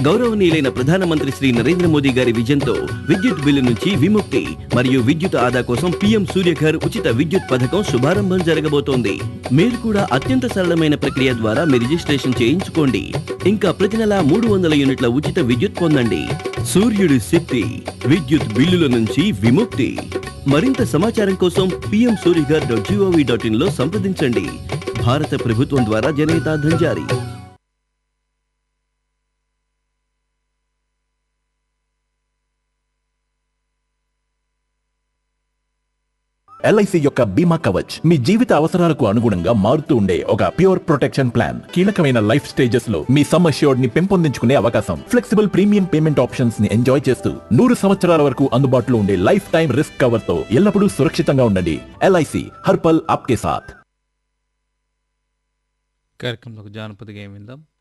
గౌరవనీయులైన ప్రధానమంత్రి శ్రీ నరేంద్ర మోదీ గారి విజన్తో విద్యుత్ బిల్లు నుంచి విముక్తి మరియు విద్యుత్ ఆదా కోసం పీఎం సూర్యఘర్ ఉచిత విద్యుత్ పథకం శుభారంభం జరగబోతోంది మీరు కూడా అత్యంత సరళమైన ప్రక్రియ ద్వారా మీ రిజిస్ట్రేషన్ చేయించుకోండి ఇంకా ప్రతి నెల మూడు వందల యూనిట్ల ఉచిత విద్యుత్ పొందండి సూర్యుడి శక్తి విద్యుత్ బిల్లుల నుంచి విముక్తి మరింత సమాచారం కోసం PM Suryaghar dot GOV dot in లో సంప్రదించండి భారత ప్రభుత్వం ద్వారా జనహితార్థం జారీ ఎల్ఐసి యొక్క బీమా కవచ్ మీ జీవిత అవసరాలకు అనుగుణంగా మారుతూ ఉండే ఒక ప్యూర్ ప్రొటెక్షన్ ప్లాన్ కీలకమైన లైఫ్ స్టేజెస్ లో మీ సమ్ అష్యూర్డ్ ని పెంపొందించుకునే అవకాశం ఫ్లెక్సిబుల్ ప్రీమియం పేమెంట్ ఆప్షన్స్ ని ఎంజాయ్ చేస్తూ నూరు సంవత్సరాల వరకు అందుబాటులో ఉండే లైఫ్ టైం రిస్క్ కవర్ తో ఎల్లప్పుడూ సురక్షితంగా ఉండండి ఎల్ఐసి హర్పల్ ఆప్కే సాథ్ కార్యక్రమంలో జానపద గేమ్ విందాం